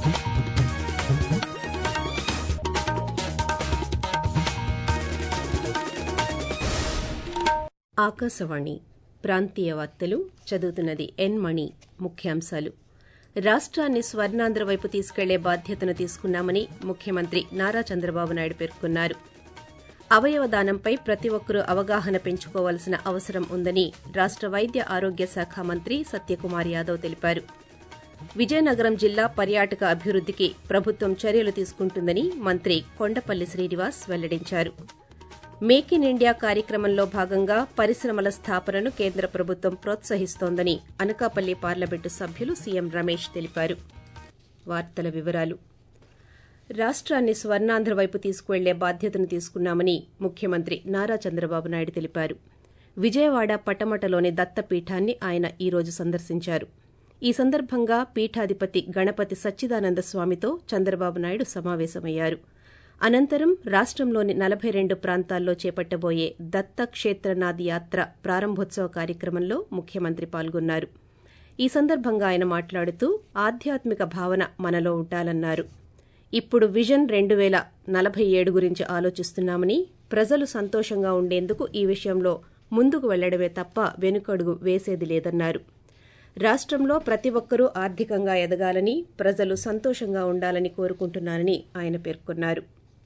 ఆకాశవాణి ప్రాంతీయ వార్తలు చదువుతున్నది ఎన్ మణి ముఖ్యాంశాలు రాష్ట్రాన్ని స్వర్ణాంధ్ర వైపు తీసుకెళ్లే బాధ్యతను తీసుకున్నామని ముఖ్యమంత్రి నారా చంద్రబాబు నాయుడు పేర్కొన్నారు అవయవ దానంపై ప్రతి ఒక్కరూ అవగాహన పెంచుకోవాల్సిన అవసరం ఉందని రాష్ట వైద్య ఆరోగ్య శాఖ మంత్రి సత్యకుమార్ యాదవ్ తెలిపారు విజయనగరం జిల్లా పర్యాటక అభివృద్దికి ప్రభుత్వం చర్యలు తీసుకుంటుందని మంత్రి కొండపల్లి శ్రీనివాస్ వెల్లడించారు మేక్ ఇన్ ఇండియా కార్యక్రమంలో భాగంగా పరిశ్రమల స్థాపనను కేంద్ర ప్రభుత్వం ప్రోత్సహిస్తోందని అనకాపల్లి పార్లమెంటు సభ్యులు సీఎం రమేష్ తెలిపారు వార్తల వివరాలు రాష్ట్రాన్ని స్వర్ణాంధ్ర వైపు తీసుకువెళ్లే బాధ్యతను తీసుకున్నామని ముఖ్యమంత్రి నారా చంద్రబాబు నాయుడు తెలిపారు విజయవాడ పటమటలోని దత్తపీఠాన్ని ఆయన ఈ రోజు సందర్శించారు ఈ సందర్భంగా పీఠాధిపతి గణపతి సచ్చిదానంద స్వామితో చంద్రబాబు నాయుడు సమావేశమయ్యారు అనంతరం రాష్టంలోని నలభై రెండు ప్రాంతాల్లో చేపట్టబోయే దత్త క్షేత్రనాథ్ యాత్ర ప్రారంభోత్సవ కార్యక్రమంలో ముఖ్యమంత్రి పాల్గొన్నారు ఈ సందర్భంగా ఆయన మాట్లాడుతూ ఆధ్యాత్మిక భావన మనలో ఉండాలన్నారు ఇప్పుడు విజన్ రెండు పేల నలభై ఏడు గురించి ఆలోచిస్తున్నామని ప్రజలు సంతోషంగా ఉండేందుకు ఈ విషయంలో ముందుకు వెళ్లడమే తప్ప వెనుకడుగు వేసేది లేదన్నారు రాష్టంలో ప్రతి ఒక్కరూ ఆర్థికంగా ఎదగాలని ప్రజలు సంతోషంగా ఉండాలని కోరుకుంటున్నానని ఆయన పేర్కొన్నారు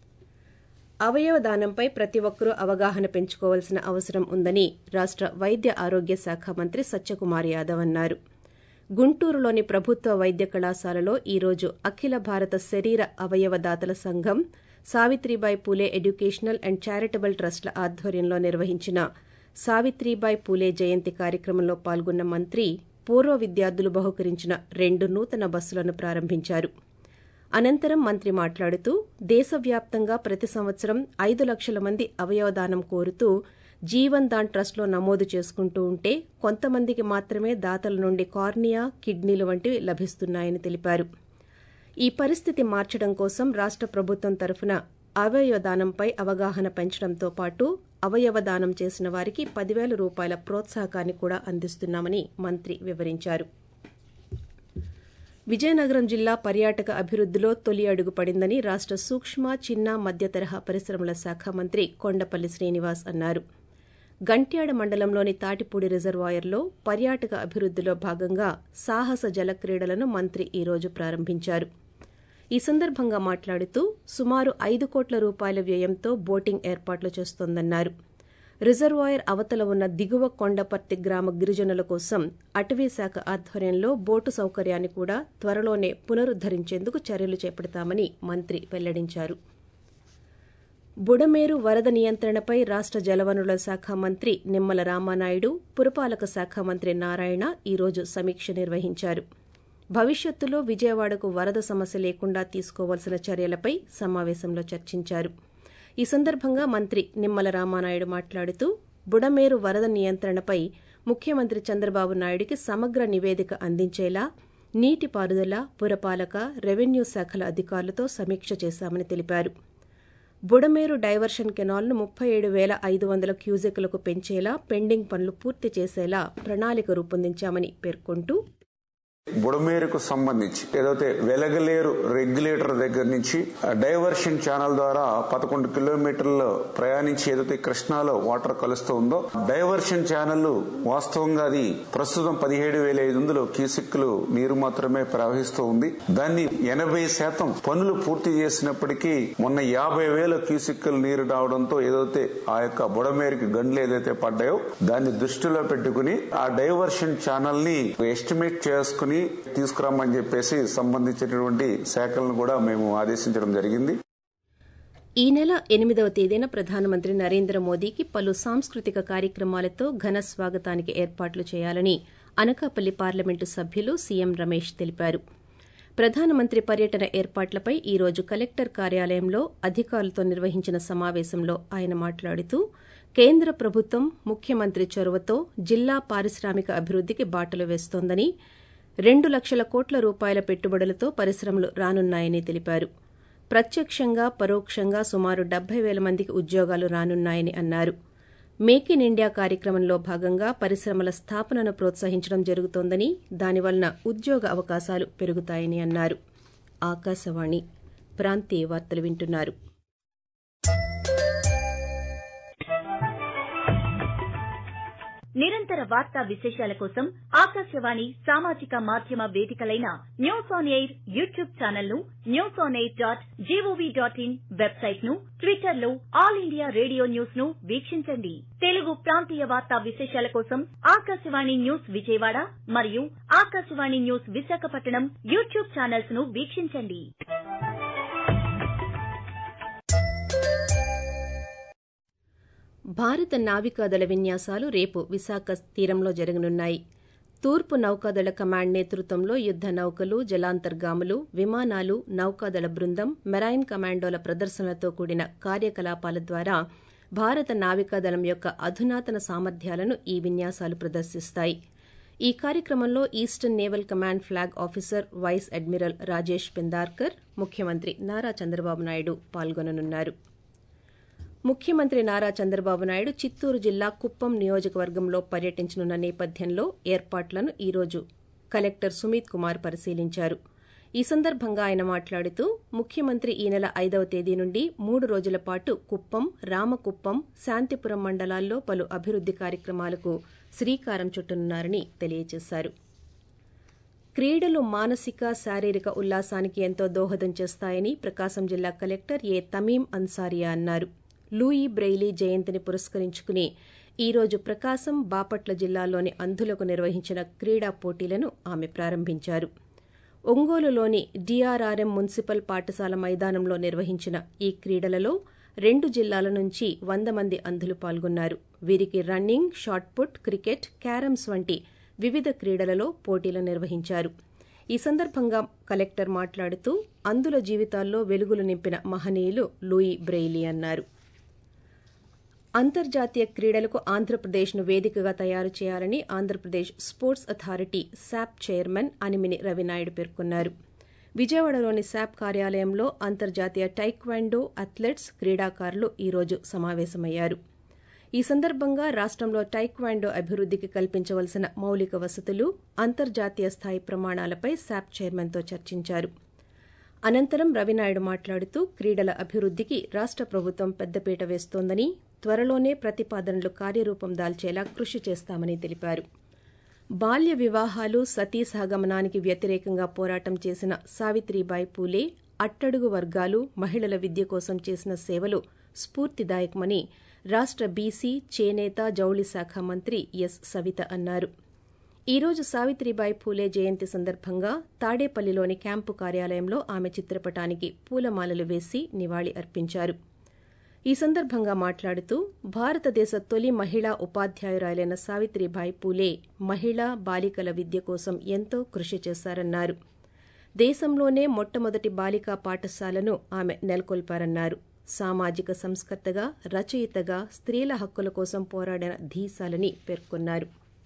అవయవ దానంపై ప్రతి ఒక్కరూ అవగాహన పెంచుకోవాల్సిన అవసరం ఉందని రాష్ట వైద్య ఆరోగ్య శాఖ మంత్రి సత్యకుమార్ యాదవ్ అన్నారు గుంటూరులోని ప్రభుత్వ వైద్య కళాశాలలో ఈ రోజు అఖిల భారత శరీర అవయవదాతల సంఘం Savitribai Phule educational and charitable ట్రస్ట్ల ఆధ్వర్యంలో నిర్వహించిన సావిత్రిబాయి పూలే జయంతి కార్యక్రమంలో పాల్గొన్న మంత్రి పూర్వ విద్యార్థులు బహుకరించిన రెండు నూతన బస్సులను ప్రారంభించారు అనంతరం మంత్రి మాట్లాడుతూ దేశవ్యాప్తంగా ప్రతి సంవత్సరం ఐదు లక్షల మంది అవయవదానం కోరుతూ జీవన్ దాన్ ట్రస్ట్లో నమోదు చేసుకుంటూ ఉంటే కొంతమందికి మాత్రమే దాతల నుండి కార్నియా కిడ్నీలు వంటివి లభిస్తున్నాయని తెలిపారు ఈ పరిస్థితి మార్చడం కోసం రాష్ట ప్రభుత్వం తరఫున అవయవదానంపై అవగాహన పెంచడంతో పాటు అవయవదానం చేసిన వారికి పదివేల రూపాయల ప్రోత్సాహకాన్ని కూడా అందిస్తున్నామని మంత్రి వివరించారు విజయనగరం జిల్లా పర్యాటక అభివృద్దిలో తొలి అడుగు పడిందని రాష్ట సూక్ష్మ చిన్న మధ్య తరహా పరిశ్రమల శాఖ మంత్రి కొండపల్లి శ్రీనివాస్ అన్నారు గంట్యాడ మండలంలోని తాటిపూడి రిజర్వాయర్లో పర్యాటక అభివృద్దిలో భాగంగా సాహస జల క్రీడలను మంత్రి ఈ రోజు ప్రారంభించారు ఈ సందర్భంగా మాట్లాడుతూ సుమారు ఐదు కోట్ల రూపాయల వ్యయంతో బోటింగ్ ఏర్పాట్లు చేస్తోందన్నారు రిజర్వాయర్ అవతల ఉన్న దిగువ కొండపర్తి గ్రామ గిరిజనుల కోసం అటవీ శాఖ ఆధ్వర్యంలో బోటు సౌకర్యాన్ని కూడా త్వరలోనే పునరుద్దరించేందుకు చర్యలు చేపడతామని మంత్రి వెల్లడించారు బుడమేరు వరద నియంత్రణపై రాష్ట జలవనరుల శాఖ మంత్రి నిమ్మల రామానాయుడు పురపాలక శాఖ మంత్రి నారాయణ ఈ రోజు సమీక్ష నిర్వహించారు భవిష్యత్తులో విజయవాడకు వరద సమస్య లేకుండా తీసుకోవాల్సిన చర్యలపై సమావేశంలో చర్చించారు ఈ సందర్భంగా మంత్రి నిమ్మల రామానాయుడు మాట్లాడుతూ బుడమేరు వరద నియంత్రణపై ముఖ్యమంత్రి చంద్రబాబు నాయుడికి సమగ్ర నివేదిక అందించేలా నీటిపారుదల పురపాలక రెవెన్యూ శాఖల అధికారులతో సమీక్ష చేశామని తెలిపారు బుడమేరు డైవర్షన్ కెనాల్ను ముప్పై ఏడు వేల ఐదు వందల క్యూసెక్లకు పెంచేలా పెండింగ్ పనులు పూర్తి చేసేలా ప్రణాళిక రూపొందించామని పేర్కొంటూ బుడమేరుకు సంబంధించి ఏదైతే వెలగలేరు రెగ్యులేటర్ దగ్గర నుంచి డైవర్షన్ ఛానల్ ద్వారా పదకొండు కిలోమీటర్లు ప్రయాణించి ఏదైతే కృష్ణాలో వాటర్ కలుస్తూ ఉందో డైవర్షన్ ఛానల్ వాస్తవంగా అది ప్రస్తుతం పదిహేడు వేల ఐదు వందలు క్యూసిక్లు నీరు మాత్రమే ప్రవహిస్తూ ఉంది దాన్ని ఎనభై శాతం పనులు పూర్తి చేసినప్పటికీ మొన్న యాభై వేల క్యూసిక్లు నీరు రావడంతో ఏదైతే ఆ యొక్క బుడమేరుకి గండ్లు ఏదైతే పడ్డాయో దాన్ని దృష్టిలో పెట్టుకుని ఆ డైవర్షన్ ఛానల్ ని ఎస్టిమేట్ చేసుకుని తీసుకురామని చెప్పేసి సంబంధించినటువంటి శాఖలను కూడా మేము ఆదేశించడం జరిగింది ఈ నెల ఎనిమిదవ తేదీన ప్రధానమంత్రి నరేంద్ర మోదీకి పలు సాంస్కృతిక కార్యక్రమాలతో ఘన స్వాగతానికి ఏర్పాట్లు చేయాలని అనకాపల్లి పార్లమెంటు సభ్యులు సీఎం రమేష్ తెలిపారు ప్రధానమంత్రి పర్యటన ఏర్పాట్లపై ఈ రోజు కలెక్టర్ కార్యాలయంలో అధికారులతో నిర్వహించిన సమావేశంలో ఆయన మాట్లాడుతూ కేంద్ర ప్రభుత్వం ముఖ్యమంత్రి చొరవతో జిల్లా పారిశ్రామిక అభివృద్దికి బాటలు వేస్తోందని రెండు లక్షల కోట్ల రూపాయల పెట్టుబడులతో పరిశ్రమలు రానున్నాయని తెలిపారు ప్రత్యక్షంగా పరోక్షంగా సుమారు డెబ్బై వేల మందికి ఉద్యోగాలు రానున్నాయని అన్నారు మేక్ ఇన్ ఇండియా కార్యక్రమంలో భాగంగా పరిశ్రమల స్థాపనను ప్రోత్సహించడం జరుగుతోందని దానివలన ఉద్యోగ అవకాశాలు పెరుగుతాయని అన్నారు ఆకాశవాణి ప్రాంతీయ వార్తలు వింటున్నారు నిరంతర వార్తా విశేషాల కోసం ఆకాశవాణి సామాజిక మాధ్యమ వేదికలైన news on air YouTube channel ను news on air dot G O V dot in website ను ట్విట్టర్ లో ఆల్ ఇండియా రేడియో న్యూస్ ను వీక్షించండి తెలుగు ప్రాంతీయ వార్తా విశేషాల కోసం ఆకాశవాణి న్యూస్ విజయవాడ మరియు Akashvani news Visakhapatnam YouTube channels ను వీక్షించండి భారత నావికాదళ విన్యాసాలు రేపు విశాఖ తీరంలో జరగనున్నాయి తూర్పు నౌకాదళ కమాండ్ నేతృత్వంలో యుద్ద నౌకలు జలాంతర్గాములు విమానాలు నౌకాదళ బృందం మెరైన్ కమాండోల ప్రదర్శనలతో కూడిన కార్యకలాపాల ద్వారా భారత నావికాదళం యొక్క అధునాతన సామర్థ్యాలను ఈ విన్యాసాలు ప్రదర్శిస్తాయి ఈ కార్యక్రమంలో eastern naval command flag officer vice admiral Rajesh Pendarkar ముఖ్యమంత్రి నారా చంద్రబాబు నాయుడు పాల్గొననున్నారు ముఖ్యమంత్రి నారా చంద్రబాబు నాయుడు చిత్తూరు జిల్లా కుప్పం నియోజకవర్గంలో పర్యటించనున్న నేపథ్యంలో ఏర్పాట్లను ఈరోజు కలెక్టర్ సుమీత్ కుమార్ పరిశీలించారు ఈ సందర్భంగా ఆయన మాట్లాడుతూ ముఖ్యమంత్రి ఈ నెల ఐదవ తేదీ నుండి మూడు రోజుల పాటు కుప్పం రామకుప్పం శాంతిపురం మండలాల్లో పలు అభివృద్ది కార్యక్రమాలకు శ్రీకారం చుట్టనున్నారని తెలియజేశారు క్రీడలు మానసిక శారీరక ఉల్లాసానికి ఎంతో దోహదం చేస్తాయని ప్రకాశం జిల్లా కలెక్టర్ ఏ తమీం అన్సారియా అన్నారు లూయి బ్రెయిలీ జయంతిని పురస్కరించుకుని ఈ రోజు ప్రకాశం బాపట్ల జిల్లాల్లోని అంధులకు నిర్వహించిన క్రీడా పోటీలను ఆమె ప్రారంభించారు ఒంగోలులోని డిఆర్ఆర్ఎం మున్సిపల్ పాఠశాల మైదానంలో నిర్వహించిన ఈ క్రీడలలో రెండు జిల్లాల నుంచి వంద మంది అంధులు పాల్గొన్నారు వీరికి రన్నింగ్ షాట్పుట్ క్రికెట్ క్యారమ్స్ వంటి వివిధ క్రీడలలో పోటీలు నిర్వహించారు ఈ సందర్భంగా కలెక్టర్ మాట్లాడుతూ అంధుల జీవితాల్లో వెలుగులు నింపిన మహనీయులు లూయి బ్రెయిలీ అన్నారు అంతర్జాతీయ క్రీడలకు ఆంధ్రప్రదేశ్ను వేదికగా తయారు చేయాలని Andhra Pradesh sports authority SAAP chairman Animini Ravi Naidu పేర్కొన్నారు విజయవాడలోని శాప్ కార్యాలయంలో అంతర్జాతీయ టైక్వాండో అథ్లెట్స్ క్రీడాకారులు ఈరోజు సమావేశమయ్యారు ఈ సందర్భంగా రాష్టంలో టైక్వాండో అభివృద్దికి కల్పించవలసిన మౌలిక వసతులు అంతర్జాతీయ స్థాయి ప్రమాణాలపై శాప్ చైర్మన్తో చర్చించారు అనంతరం రవినాయుడు మాట్లాడుతూ క్రీడల అభివృద్దికి రాష్ట ప్రభుత్వం పెద్దపీట వేస్తోందని త్వరలోనే ప్రతిపాదనలు కార్యరూపం దాల్చేలా కృషి చేస్తామని తెలిపారు బాల్య వివాహాలు సతీ సహగమనానికి వ్యతిరేకంగా పోరాటం చేసిన సావిత్రిబాయి పూలే అట్టడుగు వర్గాలు మహిళల విద్య కోసం చేసిన సేవలు స్ఫూర్తిదాయకమని రాష్ట బీసీ చేనేత జౌళి శాఖ మంత్రి ఎస్ సవిత అన్నారు ఈ రోజు సావిత్రిబాయి పూలే జయంతి సందర్భంగా తాడేపల్లిలోని క్యాంపు కార్యాలయంలో ఆమె చిత్రపటానికి పూలమాలలు వేసి నివాళి అర్పించారు ఈ సందర్భంగా మాట్లాడుతూ భారతదేశ తొలి మహిళా ఉపాధ్యాయురాలైన సావిత్రిబాయి పూలే మహిళా బాలికల విద్య కోసం ఎంతో కృషి చేశారన్నారు దేశంలోనే మొట్టమొదటి బాలికా పాఠశాలను ఆమె నెలకొల్పారన్నారు సామాజిక సంస్కర్తగా రచయితగా స్త్రీల హక్కుల కోసం పోరాడిన ధీశాలని పేర్కొన్నారు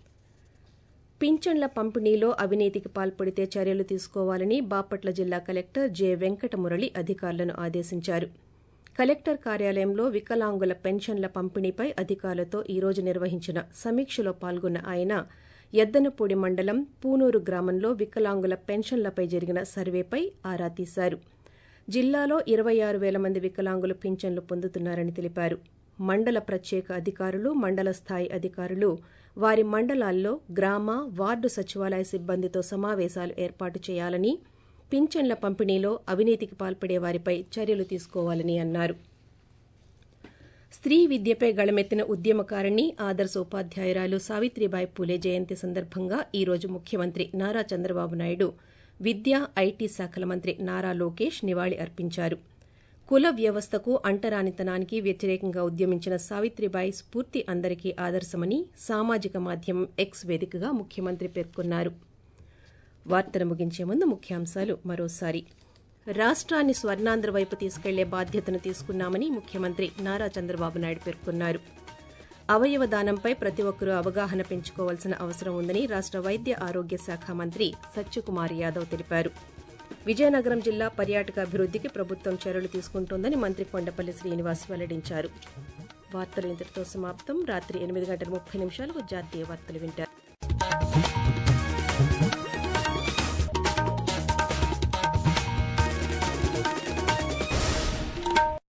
పింఛన్ల పంపిణీలో అవినీతికి పాల్పడితే చర్యలు తీసుకోవాలని బాపట్ల జిల్లా కలెక్టర్ జె వెంకటమురళి అధికారులను ఆదేశించారు కలెక్టర్ కార్యాలయంలో వికలాంగుల పెన్షన్ల పంపిణీపై అధికారులతో ఈ రోజు నిర్వహించిన సమీక్షలో పాల్గొన్న ఆయన ఎద్దనపూడి మండలం పూనూరు గ్రామంలో వికలాంగుల పెన్షన్లపై జరిగిన సర్వేపై ఆరా తీశారు జిల్లాలో ఇరవై ఆరు వేల మంది వికలాంగులు పింఛన్లు పొందుతున్నారని తెలిపారు మండల ప్రత్యేక అధికారులు మండల స్థాయి అధికారులు వారి మండలాల్లో గ్రామ వార్డు సచివాలయ సిబ్బందితో సమావేశాలు ఏర్పాటు చేయాలని పింఛన్ల పంపిణీలో అవినీతికి పాల్పడే వారిపై చర్యలు తీసుకోవాలని అన్నారు స్త్రీ విద్యపై గళమెత్తిన ఉద్యమకారిణి ఆదర్శ ఉపాధ్యాయురాలు సావిత్రిబాయి పూలే జయంతి సందర్భంగా ఈ రోజు ముఖ్యమంత్రి నారా చంద్రబాబు నాయుడు విద్యా ఐటీ శాఖల మంత్రి నారా లోకేష్ నివాళి అర్పించారు కుల వ్యవస్థకు అంటరానితనానికి వ్యతిరేకంగా ఉద్యమించిన సావిత్రిబాయి స్ఫూర్తి అందరికీ ఆదర్శమని సామాజిక మాధ్యమం ఎక్స్ వేదికగా ముఖ్యమంత్రి పేర్కొన్నారు వార్తలు ముగించే ముందు ముఖ్యాంశాలు మరోసారి రాష్ట్రాన్ని స్వర్ణాంధ్ర వైపు తీసుకెళ్లే బాధ్యతను తీసుకున్నామని ముఖ్యమంత్రి నారా చంద్రబాబు నాయుడు పేర్కొన్నారు అవయవ దానంపై ప్రతి ఒక్కరూ అవగాహన పెంచుకోవాల్సిన అవసరం ఉందని రాష్ట వైద్య ఆరోగ్య శాఖ మంత్రి సత్యకుమార్ యాదవ్ తెలిపారు విజయనగరం జిల్లా పర్యాటక అభివృద్దికి ప్రభుత్వం చర్యలు తీసుకుంటోందని మంత్రి కొండపల్లి శ్రీనివాస్ వెల్లడించారు వార్తలు ఇంతటితో సమాప్తం రాత్రి ఎనిమిది గంటల ముప్పై నిమిషాలకు జాతీయ వార్తలు వింటారు